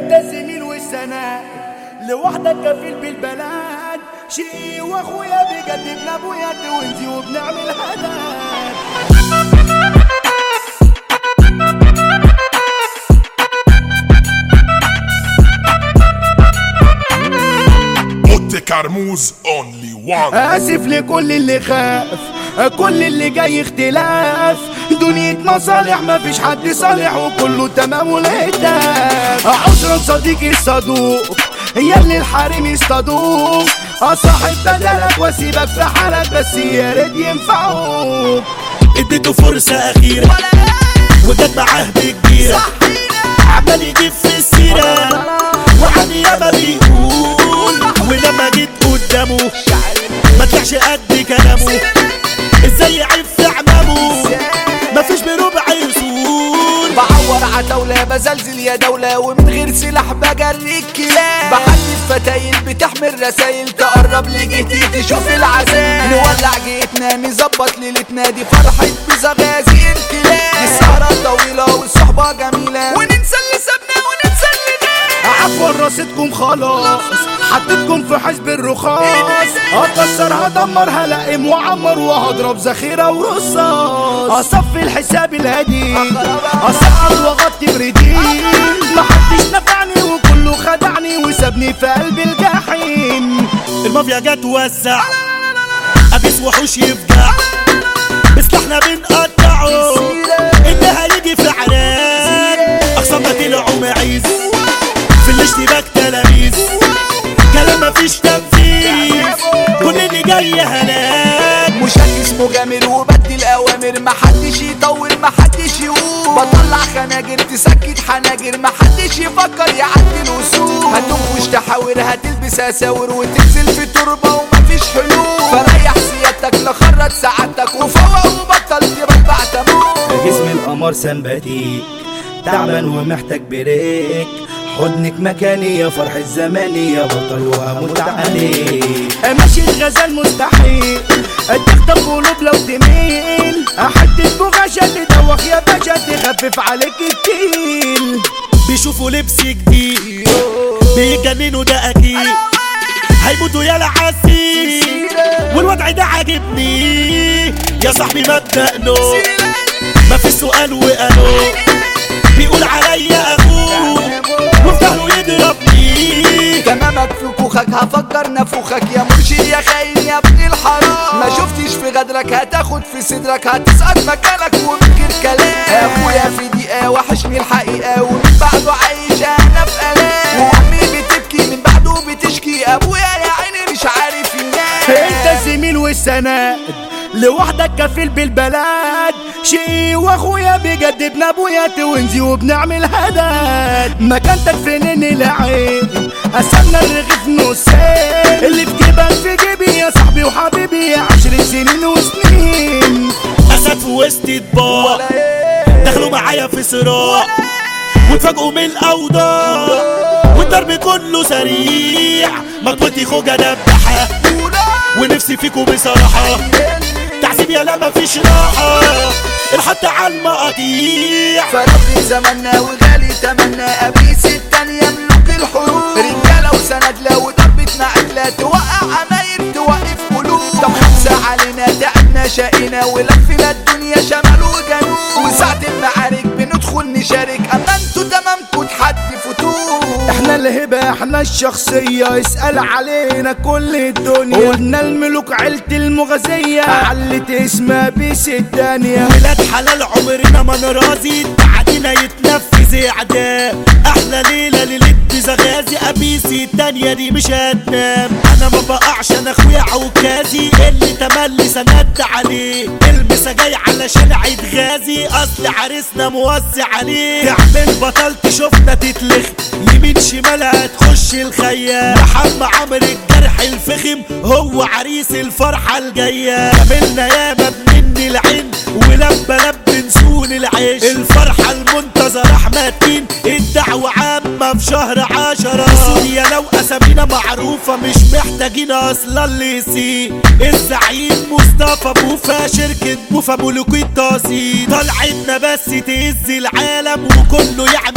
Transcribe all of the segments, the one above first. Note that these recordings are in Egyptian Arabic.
انت زميل والسند لوحدك كفيل بالبلد شقي واخويا بجد ابن ابويا توينزي وبنعمل هدف Otte Carmouze only one اسف لكل اللي خاف كل اللي جاي اختلاف دنيا مصالح مفيش حد صالح وكله تمام والهداف عذرا صديقي الصدوق يا اللي الحريم يصطادوك اصاحب بدلك واسيبك في حالك بس يا ريت ينفعوك اديته فرصة أخيرة وجت معاه بكبيرة عمال يجيب في السيرة وعن ياما بيقول ولما جيت قدامه ما طلعش قد كلامه ازاي يعيب في عمامه مفيش بربع يسول بعور عتاولة بزلزل يا دولة ومن غير سلاح بجري الكلاب بحدف فتايل بتحمل رسايل تقرب لجيتي تشوف العذاب نولع جيتنا نظبط ليلتنا دي فرحة بزغازي انكلاب السهرة طويلة والصحبة جميلة وننسى اللي سابنا وننسى اللي جاب عفوا رصيدكم خلاص حطيتكم في حزب الرخاص اكسر هدمر هلائم وعمر وهضرب ذخيره ورصاص اصفي الحساب الهدي اسعر واغطي بردين محدش نفعني وكله خدعني وسابني في قلب الجحيم المافيا جت توزع أبيس وحوش يفجع بسلاحنا بنقطعه اللي هيجي في عنان أقسامنا طلعوا معيز في الاشتباك تلاميذ كلام مفيش تنفيذ كل اللي جاي هلاك مشاكس مجامر وبدي الاوامر محدش يطول محدش يقول بطلع خناجر تسكت حناجر محدش يفكر يعدي الوصول هتنكش تحاور هتلبس اساور وتنزل في تربه ومفيش حلول فريح سيادتك لخرج سعادتك وفوق وبطل تربع تموت جسم القمر سمباتيك تعبان ومحتاج بريك حضنك مكاني يا فرح الزماني يا بطل واموت عليك ماشي الغزال مستحيل تخطف قلوب لو تميل احدد بغاشة تدوخ يا باشا تخفف عليك التيل بيشوفوا لبس جديد بيجننوا ده اكيد هيموتوا يا العسيل والوضع ده عاجبني يا صاحبي مبدأ نو ما في سؤال وقالوا بيقول عليا اخوه وفي ظهره يضربني تمامك في كوخك هفكر نفوخك يا مرشد يا خاين يا ابن الحرام ما شفتش في غدرك هتاخد في صدرك هتسقط مكانك ومن غير كلام اخويا في دقيقة وحشني الحقيقة ومن بعده عايش انا في الام وامي بتبكي من بعده بتشكي ابويا يا عيني مش عارف ينام انت الزميل والسند لوحدك كفيل بالبلد شقي واخويا بجد ابن ابويا توينزي وبنعمل هدد مكانتك فين العين قسمنا الرغيف نصين اللي في جيبك في جيبي يا صاحبي وحبيبي عشر سنين وسنين اسد في وسط اطباق دخلوا معايا في صراع واتفاجئوا من الاوضاع والضرب كله سريع مطوتي خوجة دبحة ونفسي فيكوا بصراحة تعذيب يا لا مفيش راحة الحط على المقاطيع فرب زماننا وغالي تمنا ابيس التانية ملوك الحروب رجالة وسند لو ضربتنا عدلة توقع عماير توقف قلوب طب خمسة علينا تعبنا شقينا ولفنا الدنيا شمال وجنوب وساعة المعارك بندخل نشارك اما انتوا تمامكوا تحدي فتوح احنا الهبة احنا الشخصية اسأل علينا كل الدنيا قلنا الملوك عيلة المغازية علت اسمها بيس الدنيا ولاد حلال عمرنا ما نراضي تعدينا يتنفذ اعداء احلى ليله ليله بزغازي ابيسي التانية دي مش هتنام انا ما بقعش انا اخويا عكازي اللي تملي سند عليه المسا جاي علشان عيد غازي اصل عريسنا موسع عليه تعمل بطل تشوفنا تتلخ يمين شمال هتخش الخيال محمد عمرو الجرح الفخم هو عريس الفرحة الجاية كملنا ياما مني العين ولما لب نسون العيش الفرحة المنتظرة احمد تين الدعوة عامة في شهر عشرة سوريا لو اسامينا معروفة مش محتاجين اصلا اللي يسيب الزعيم مصطفى بوفا شركة بوفا ملوك التقسيط طلعتنا بس تهز العالم وكله يعمل ليه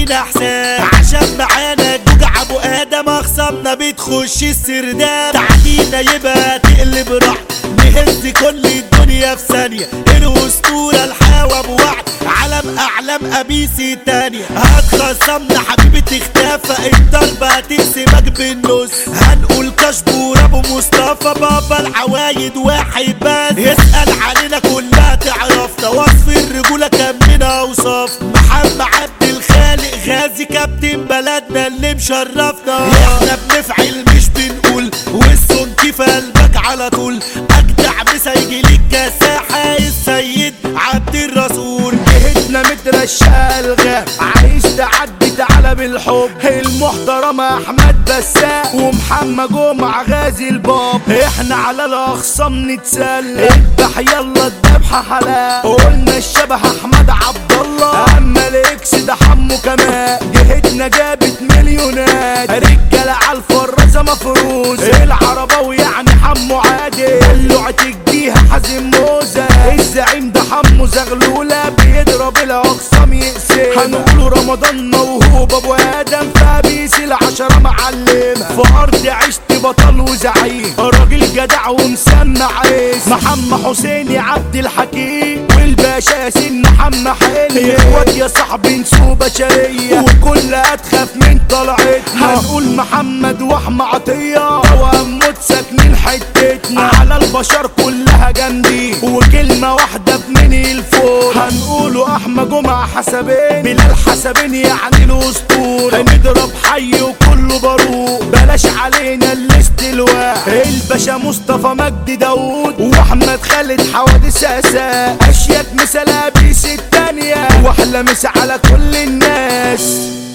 لينا حساب عشان معانا جوجع ابو ادم اخصامنا بتخش السرداب تعدينا يبقى تقلب راح نهز كل الدنيا في ثانية الاسطورة الحاوى بوعد علم اعلام ابيسي تانية هتخصمنا حبيبي تختفى الضربة هتقسمك بالنص هنقول كشبور ابو مصطفى بابا العوايد واحد بس يسأل علينا كلها تعرفنا وصف الرجولة كمنا اوصاف محمد عبد الخالق غازي كابتن بلدنا اللي مشرفنا احنا بنفعل مش بنقول والسنتي في قلبك على طول اجدع مسيجي ليك كساحة السيد عبد الرسول جهتنا مترشقة الغاب عايز تعدي تعالى بالحب المحترم احمد بساق ومحمد جمعة غازي الباب احنا على الاخصام نتسلى اذبح يلا الذبحة حلال قلنا الشبح احمد عبد الله اما الاكس ده حمو كمان جهتنا جابت مليونات رجالة على الفرازة مفروز العرباوي يعني حمو عادل لعة الجيهة حازم موزة الزعيم ده حمو زغلولة بيضرب الاقسام يقسم هنقوله رمضان موهوب ابو ادم فابيس العشرة معلمة في ارض عشت بطل وزعيم راجل جدع ومسمع عيس محمد حسين يا عبد الحكيم والباشا ياسين محمد حلمي اخوات يا صاحبي نسوا بشرية وكل اتخف من طلعتنا هنقول محمد واحمد عطية واموت ساكنين حتتنا على البشر كلها جامدين وكلمة واحدة بمن الفوق هنقوله احمد جمعة حسبين بلال حسبين يعني الاسطورة هنضرب حي وكله باروق بلاش علينا الاستلواء الباشا مصطفى مجدي داوود واحمد خالد حوادث اساء اشياك مثال ابيس التانية واحلى مسا على كل الناس